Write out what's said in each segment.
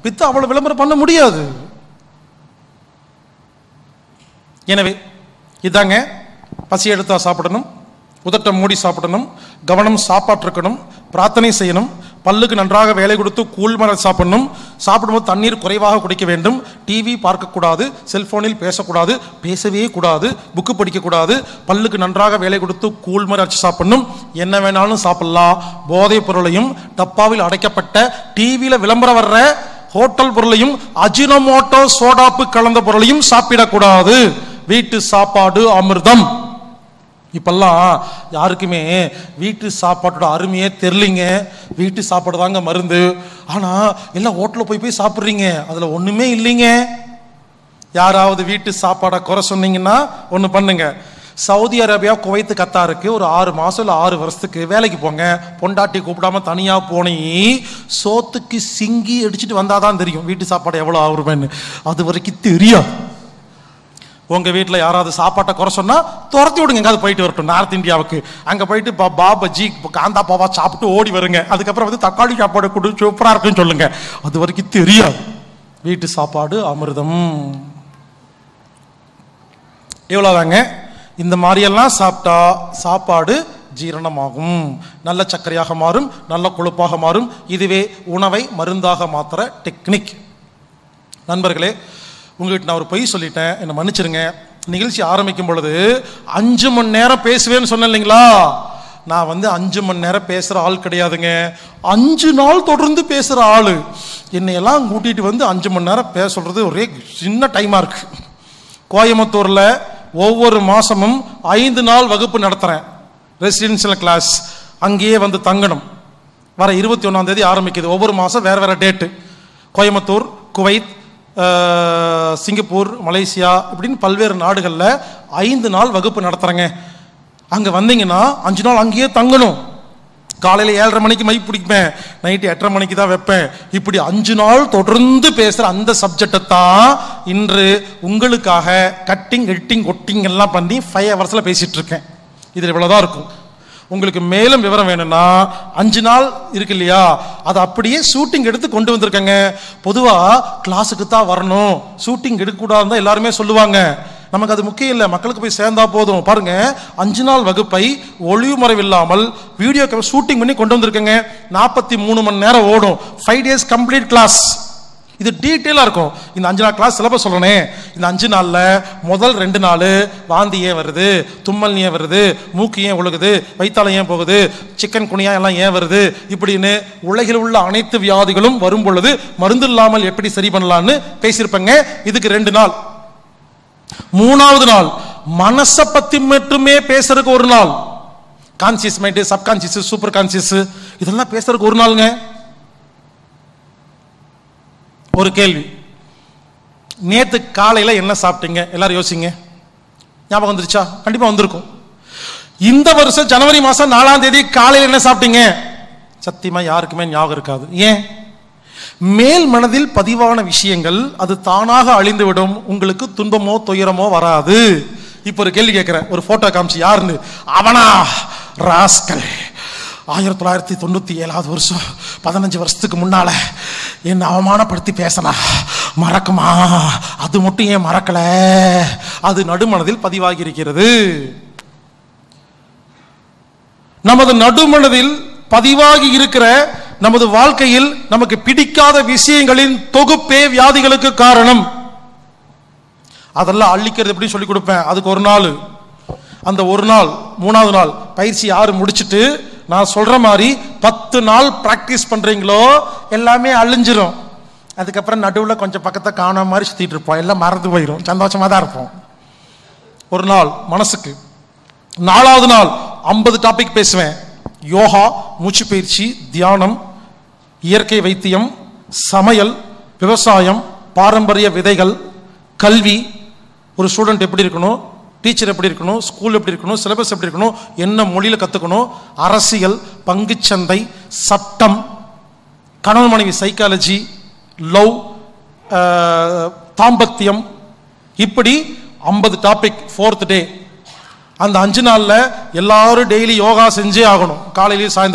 with அவ்வளவு விளம்பரம் பண்ண முடியாது எனவே இதாங்க பசி எடுத்தா சாப்பிடணும் உதட்ட மூடி சாப்பிடணும் கவனம் சாப்பாட்டு இருக்கணும் பிரார்த்தனை செய்யணும் பல்லுக்கு நன்றாக வேலை கொடுத்து கூழ்மர சாப்பிடணும் சாப்பிடும்போது தண்ணீர் குறைவாக குடிக்க வேண்டும் டிவி பார்க்கக்கூடாது செல்போனில் பேசக்கூடாது பேசவே கூடாது புக்கு படிக்கக்கூடாது பல்லுக்கு நன்றாக வேலை கொடுத்து கூழ்மர அரைச்சு சாப்பிடணும் என்ன வேணாலும் சாப்பிடலாம் போதைப் பொருளையும் டப்பாவில் அடைக்கப்பட்ட டிவியில் விளம்பரம் வர்ற ஹோட்டல் பொருளையும் அஜினமோட்டோ சோடாப்பு கலந்த பொருளையும் சாப்பிடக்கூடாது வீட்டு சாப்பாடு அமிர்தம் இப்பெல்லாம் யாருக்குமே வீட்டு சாப்பாட்டோட அருமையே தெரிலிங்க வீட்டு சாப்பாடு தாங்க மருந்து ஆனால் எல்லாம் ஹோட்டலில் போய் போய் சாப்பிட்றீங்க அதில் ஒன்றுமே இல்லைங்க யாராவது வீட்டு சாப்பாடை குறை சொன்னீங்கன்னா ஒன்று பண்ணுங்க சவுதி அரேபியா குவைத்து கத்தாருக்கு ஒரு ஆறு மாதம் இல்லை ஆறு வருஷத்துக்கு வேலைக்கு போங்க பொண்டாட்டி கூப்பிடாம தனியாக போனி சோத்துக்கு சிங்கி அடிச்சுட்டு வந்தால் தான் தெரியும் வீட்டு சாப்பாடு எவ்வளோ ஆகுருமேன்னு அது வரைக்கும் தெரியாது உங்க வீட்டில் யாராவது சாப்பாட்டை குறை சொன்னா துரத்தி விடுங்க எங்காவது போயிட்டு வரட்டும் நார்த் இந்தியாவுக்கு அங்க போயிட்டு பா பா பஜ்ஜி காந்தா பாவா சாப்பிட்டு ஓடி வருங்க அதுக்கப்புறம் வந்து தக்காளி சாப்பாடு கொடு சூப்பரா இருக்குன்னு சொல்லுங்க அது வரைக்கும் தெரியாது வீட்டு சாப்பாடு அமிர்தம் இவ்வளோதாங்க இந்த மாதிரியெல்லாம் சாப்பிட்டா சாப்பாடு ஜீரணமாகும் நல்ல சர்க்கரையாக மாறும் நல்ல கொழுப்பாக மாறும் இதுவே உணவை மருந்தாக மாத்துற டெக்னிக் நண்பர்களே உங்ககிட்ட நான் ஒரு பொய் சொல்லிட்டேன் என்னை மன்னிச்சிருங்க நிகழ்ச்சி ஆரம்பிக்கும் பொழுது அஞ்சு மணி நேரம் பேசுவேன்னு சொன்னேன் இல்லைங்களா நான் வந்து அஞ்சு மணி நேரம் பேசுகிற ஆள் கிடையாதுங்க அஞ்சு நாள் தொடர்ந்து பேசுகிற ஆள் என்னையெல்லாம் கூட்டிகிட்டு வந்து அஞ்சு மணி நேரம் பேச சொல்கிறது ஒரே சின்ன டைமாக இருக்கு கோயம்புத்தூரில் ஒவ்வொரு மாதமும் ஐந்து நாள் வகுப்பு நடத்துகிறேன் ரெசிடென்ஷியல் கிளாஸ் அங்கேயே வந்து தங்கணும் வர இருபத்தி ஒன்றாம் தேதி ஆரம்பிக்குது ஒவ்வொரு மாதம் வேறு வேறு date Coimbatore Kuwait ah, Singapore Malaysia இப்படின்னு பல்வேறு நாடுகளில் ஐந்து நாள் வகுப்பு நடத்துகிறேங்க அங்கே வந்தீங்கன்னா அஞ்சு நாள் அங்கேயே தங்கணும் காலையில் ஏழரை மணிக்கு மை பிடிப்பேன் நைட்டு எட்டரை மணிக்கு தான் வைப்பேன் இப்படி அஞ்சு நாள் தொடர்ந்து பேசுகிற அந்த சப்ஜெக்டை தான் இன்று உங்களுக்காக கட்டிங் எடிட்டிங் ஒட்டிங் எல்லாம் பண்ணி ஃபைவ் ஹவர்ஸில் பேசிகிட்டு இருக்கேன் இதில் இவ்வளோதான் இருக்கும் உங்களுக்கு மேலும் விவரம் வேணும்னா அஞ்சு நாள் இருக்கு இல்லையா அதை அப்படியே ஷூட்டிங் எடுத்து கொண்டு வந்திருக்கேங்க பொதுவாக கிளாஸுக்கு தான் வரணும் ஷூட்டிங் எடுக்கக்கூடாதுன்னு தான் எல்லாருமே சொல்லுவாங்க நமக்கு அது முக்கியம் இல்லை மக்களுக்கு போய் சேர்ந்தா போதும் பாருங்க அஞ்சு நாள் வகுப்பை ஒளிவு மறைவில்லாமல் வீடியோ ஷூட்டிங் பண்ணி கொண்டு வந்திருக்கேங்க நாற்பத்தி மூணு மணி நேரம் ஓடும் ஃபைவ் டேஸ் கம்ப்ளீட் கிளாஸ் இது டீட்டெயிலாக இருக்கும் இந்த அஞ்சு நாள் கிளாஸ் சிலபஸ் சொல்லணே இந்த அஞ்சு நாளில் முதல் ரெண்டு நாள் வாந்தி ஏன் வருது தும்மல் ஏன் வருது மூக்கு ஏன் ஒழுகுது வயிற்றாலம் ஏன் போகுது சிக்கன் குனியா எல்லாம் ஏன் வருது இப்படின்னு உலகில் உள்ள அனைத்து வியாதிகளும் வரும் பொழுது மருந்து இல்லாமல் எப்படி சரி பண்ணலான்னு பேசியிருப்பேங்க இதுக்கு ரெண்டு நாள் மூணாவது நாள் மனசை பத்தி மட்டுமே பேசுறதுக்கு ஒரு நாள் conscious mind subconscious super conscious இதெல்லாம் பேசுறதுக்கு ஒரு நாளுங்க ஒரு கேள்வி நேத்து காலையில என்ன சாப்பிட்டீங்க எல்லாரும் யோசிங்க ஞாபகம் வந்துருச்சா கண்டிப்பா வந்திருக்கும் இந்த வருஷம் ஜனவரி மாசம் நாலாம் தேதி காலையில என்ன சாப்பிட்டீங்க சத்தியமா யாருக்குமே ஞாபகம் இருக்காது ஏன் மேல் மனதில் பதிவான விஷயங்கள் அது தானாக அழிந்துவிடும் உங்களுக்கு துன்பமோ துயரமோ வராது இப்போ ஒரு கேள்வி கேட்கிறேன் ஒரு போட்டோ காமிச்சு யாருன்னு அவனா ராஸ்கல் ஆயிரத்தி தொள்ளாயிரத்தி தொண்ணூத்தி ஏழாவது வருஷம் பதினஞ்சு வருஷத்துக்கு முன்னால என்னை அவமானப்படுத்தி பேசனா மறக்குமா அது மட்டும் ஏன் மறக்கல அது நடுமனதில் பதிவாகி இருக்கிறது நமது நடுமனதில் பதிவாகி இருக்கிற நமது வாழ்க்கையில் நமக்கு பிடிக்காத விஷயங்களின் தொகுப்பே வியாதிகளுக்கு காரணம் அதெல்லாம் அள்ளிக்கிறது எப்படி சொல்லி கொடுப்பேன் அதுக்கு ஒரு நாள் அந்த ஒரு நாள் மூணாவது நாள் பயிற்சி யாரு முடிச்சிட்டு நான் சொல்ற மாதிரி பத்து நாள் பிராக்டிஸ் பண்றீங்களோ எல்லாமே அழிஞ்சிரும் அதுக்கப்புறம் நடுவில் கொஞ்சம் பக்கத்தை காணாம மாதிரி சுத்திட்டு இருப்போம் எல்லாம் மறந்து போயிடும் சந்தோஷமா தான் இருப்போம் ஒரு நாள் மனசுக்கு நாலாவது நாள் ஐம்பது டாபிக் பேசுவேன் யோகா மூச்சு பயிற்சி தியானம் இயற்கை வைத்தியம் சமையல் விவசாயம் பாரம்பரிய விதைகள் கல்வி ஒரு ஸ்டூடெண்ட் எப்படி இருக்கணும் டீச்சர் எப்படி இருக்கணும் ஸ்கூல் எப்படி இருக்கணும் சிலபஸ் எப்படி இருக்கணும் என்ன மொழியில் கற்றுக்கணும் அரசியல் பங்குச்சந்தை சட்டம் கணவன் மனைவி சைக்காலஜி லவ் தாம்பத்தியம் இப்படி ஐம்பது டாபிக் ஃபோர்த் டே அந்த அஞ்சு நாளில் எல்லாரும் டெய்லி யோகா செஞ்சே ஆகணும் காலையிலையும் சாயந்தரமும்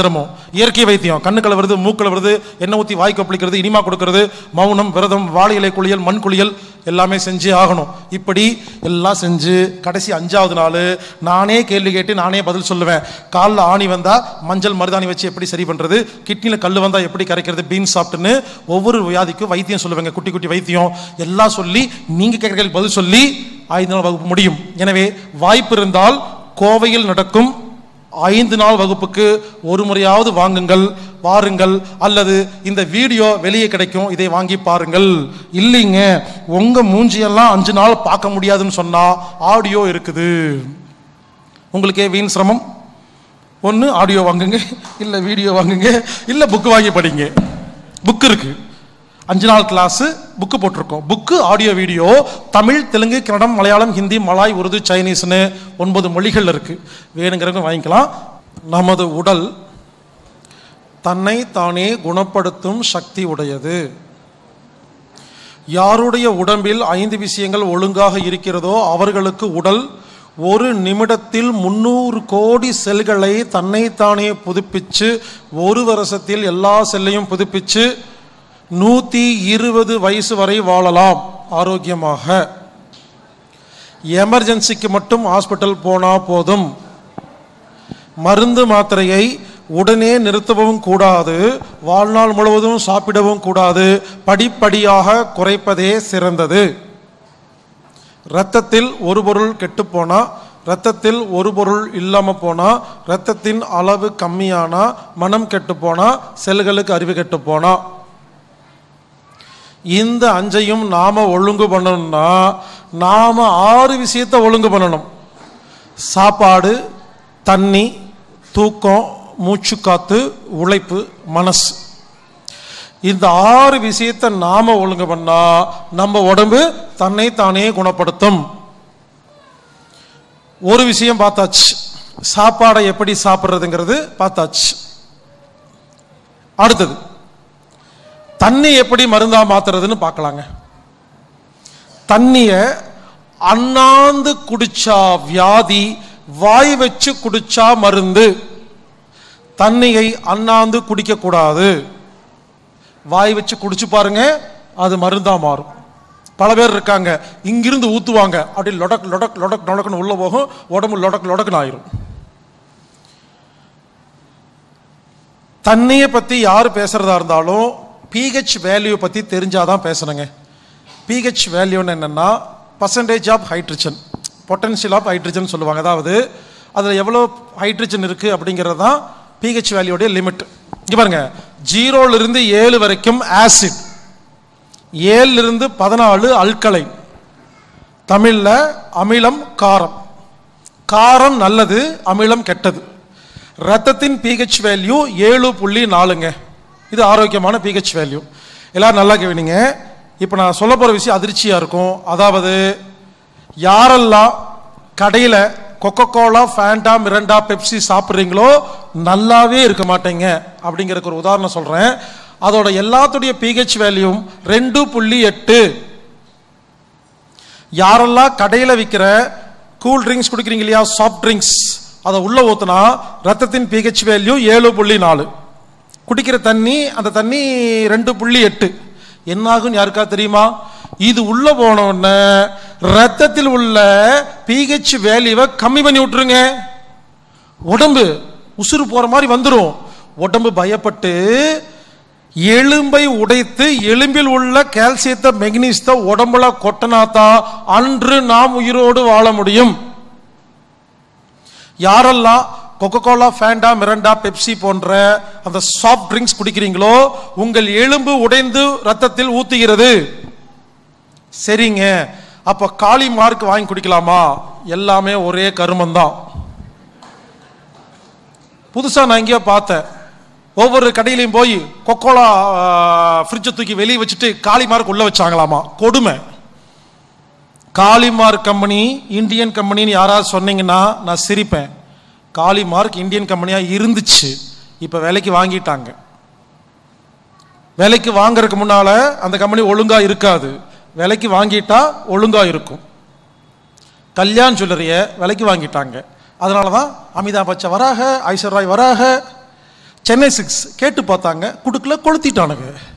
இயற்கை வைத்தியம் கண்ணுக்களை வருது மூக்கில் வருது எண்ணெய் ஊற்றி வாய் கொப்பளிக்கிறது இனிமா கொடுக்கறது மௌனம் விரதம் வாழை இலை குளியல் மண் குளியல் எல்லாமே செஞ்சே ஆகணும் இப்படி எல்லாம் செஞ்சு கடைசி அஞ்சாவது நாள் நானே கேள்வி கேட்டு நானே பதில் சொல்லுவேன் காலில் ஆணி வந்தால் மஞ்சள் மருதாணி வச்சு எப்படி சரி பண்ணுறது கிட்னியில் கல் வந்தால் எப்படி கரைக்கிறது பீன்ஸ் சாப்பிட்டுன்னு ஒவ்வொரு வியாதிக்கும் வைத்தியம் சொல்லுவேங்க குட்டி குட்டி வைத்தியம் எல்லாம் சொல்லி நீங்கள் கேட்குற கேள்வி பதில் சொல்லி ஐந்து நாள் வகுப்பு முடியும் எனவே வாய்ப்பு இருந்தால் கோவையில் நடக்கும் ஐந்து நாள் வகுப்புக்கு ஒரு முறையாவது வாங்குங்கள் வாருங்கள் அல்லது இந்த வீடியோ வெளியே கிடைக்கும் இதை வாங்கி பாருங்கள் இல்லைங்க உங்க மூஞ்சியெல்லாம் அஞ்சு நாள் பார்க்க முடியாதுன்னு சொன்னா ஆடியோ இருக்குது உங்களுக்கே வீண் சிரமம் ஒன்று ஆடியோ வாங்குங்க இல்லை வீடியோ வாங்குங்க இல்லை புக்கு வாங்கி படிங்க புக் இருக்கு அஞ்சு நாள் கிளாஸ் புக்கு போட்டிருக்கோம் book audio video Tamil Telugu Kannada Malayalam Hindi Malay Urdu சைனீஸ்னு ஒன்பது மொழிகள் இருக்கு வேணுங்கிறவங்க வாங்கிக்கலாம் நமது உடல் தன்னை தானே குணப்படுத்தும் சக்தி உடையது யாருடைய உடம்பில் ஐந்து விஷயங்கள் ஒழுங்காக இருக்கிறதோ அவர்களுக்கு உடல் ஒரு நிமிடத்தில் முன்னூறு கோடி செல்களை தன்னைத்தானே புதுப்பிச்சு ஒரு வருஷத்தில் எல்லா செல்லையும் புதுப்பிச்சு நூற்றி இருபது வயசு வரை வாழலாம் ஆரோக்கியமாக எமர்ஜென்சிக்கு மட்டும் ஹாஸ்பிட்டல் போனால் போதும் மருந்து மாத்திரையை உடனே நிறுத்தவும் கூடாது வாழ்நாள் முழுவதும் சாப்பிடவும் கூடாது படிப்படியாக குறைப்பதே சிறந்தது இரத்தத்தில் ஒரு பொருள் கெட்டுப்போனா இரத்தத்தில் ஒரு பொருள் இல்லாமல் போனால் இரத்தத்தின் அளவு கம்மியானா மனம் கெட்டு போனா செல்களுக்கு அறிவு கெட்டு போனா இந்த அஞ்சையும் நாம ஒழுங்கு பண்ணணும்னா நாம ஆறு விஷயத்தை ஒழுங்கு பண்ணணும் சாப்பாடு தண்ணி தூக்கம் மூச்சுக்காத்து உழைப்பு மனசு இந்த ஆறு விஷயத்தை நாம ஒழுங்கு பண்ணா நம்ம உடம்பு தன்னை தானே குணப்படுத்தும் ஒரு விஷயம் பார்த்தாச்சு சாப்பாடை எப்படி சாப்பிட்றதுங்கிறது பார்த்தாச்சு அடுத்தது தண்ணி எப்படி மருந்தா மாத்துறதுன்னு பார்க்கலாங்க தண்ணிய அண்ணாந்து குடிச்சா வியாதி வாய் வச்சு குடிச்சா மருந்து தண்ணியை அண்ணாந்து குடிக்க கூடாது வாய் வச்சு குடிச்சு பாருங்க அது மருந்தா மாறும் பல பேர் இருக்காங்க இங்கிருந்து ஊத்துவாங்க அப்படி லொடக் லொடக் லொடக் லொடக்குன்னு உள்ள போகும் உடம்பு லொடக் லொடக்குன்னு ஆயிரும் தண்ணியை பத்தி யார் பேசுறதா இருந்தாலும் பிஹெச் வேல்யூ பத்தி தெரிஞ்சாதான் பேசணுங்க பிஹெச் வேல்யூன்னு என்னன்னா percentage of hydrogen potential of hydrogen சொல்லுவாங்க அதாவது அதில் எவ்வளோ ஹைட்ரஜன் இருக்கு அப்படிங்கிறது தான் பிஹெச் வேல்யூடைய லிமிட் இங்க பாருங்க ஜீரோல இருந்து ஏழு வரைக்கும் ஆசிட் ஏழுல இருந்து பதினாலு அல்கலை தமிழ்ல அமிலம் காரம் காரம் நல்லது அமிலம் கெட்டது ரத்தத்தின் பிஹெச் வேல்யூ ஏழு புள்ளி நாலுங்க இது ஆரோக்கியமான பிஹெச் வேல்யூ எல்லாரும் நல்லா கேவீங்க இப்போ நான் சொல்ல போகிற விஷயம் அதிர்ச்சியாக இருக்கும் அதாவது யாரெல்லாம் கடையில் Coca Cola Fanta Mirinda Pepsi சாப்பிட்றீங்களோ நல்லாவே இருக்க மாட்டேங்க அப்படிங்கிறதுக்கு ஒரு உதாரணம் சொல்கிறேன் அதோட எல்லாத்துடைய பிஹெச் வேல்யூம் ரெண்டு புள்ளி எட்டு யாரெல்லாம் கடையில் விற்கிற கூல் ட்ரிங்க்ஸ் குடிக்கிறீங்க இல்லையா சாஃப்ட் ட்ரிங்க்ஸ் அதை உள்ள ஊத்துனா ரத்தத்தின் பிஹெச் வேல்யூ ஏழு புள்ளி நாலு குடிக்கிற தண்ணி அந்த தண்ணி ரெண்டு புள்ளி எட்டு என்ன ஆகும் யாருக்கா தெரியுமா இது உள்ள போன உடனே ரத்தத்தில் உள்ள பிஹெச் வேல்யூவை கம்மி பண்ணி விட்டுருங்க உடம்பு உசுறு போற மாதிரி வந்துடும் உடம்பு பயப்பட்டு எலும்பை உடைத்து எலும்பில் உள்ள கால்சியத்தை மெக்னீசியத்தை உடம்புல கொட்டனாதான் அன்று நாம் உயிரோடு வாழ முடியும் யாரெல்லாம் Coca Cola Fanta Mirinda Pepsi போன்ற அந்த சாஃப்ட் ட்ரிங்க்ஸ் குடிக்கிறீங்களோ உங்கள் எலும்பு உடைந்து ரத்தத்தில் ஊத்துகிறது சரிங்க அப்ப காளி மார்க் வாங்கி குடிக்கலாமா எல்லாமே ஒரே கருமம் தான் புதுசா நான் எங்கேயோ பார்த்தேன் ஒவ்வொரு கடையிலையும் போய் கொக்கோலா ஃப்ரிட்ஜை தூக்கி வெளியே வச்சுட்டு காளி மார்க் உள்ள வச்சாங்களாமா கொடுமை காளிமார்க் கம்பெனி இந்தியன் கம்பெனின்னு யாராவது சொன்னீங்கன்னா நான் சிரிப்பேன் காளிமார்க் இந்தியன் கம்பெனியாக இருந்துச்சு இப்போ விலைக்கு வாங்கிட்டாங்க விலைக்கு வாங்குறதுக்கு முன்னால அந்த கம்பெனி ஒழுங்கா இருக்காது விலைக்கு வாங்கிட்டா ஒழுங்கா இருக்கும் கல்யாண் ஜுவல்லரிய விலைக்கு வாங்கிட்டாங்க அதனால தான் அமிதாப் பச்சன் வராக ஐஸ்வர்ராய் வராக சென்னை சிக்ஸ் கேட்டு பார்த்தாங்க கொடுக்கல கொளுத்திட்டானுங்க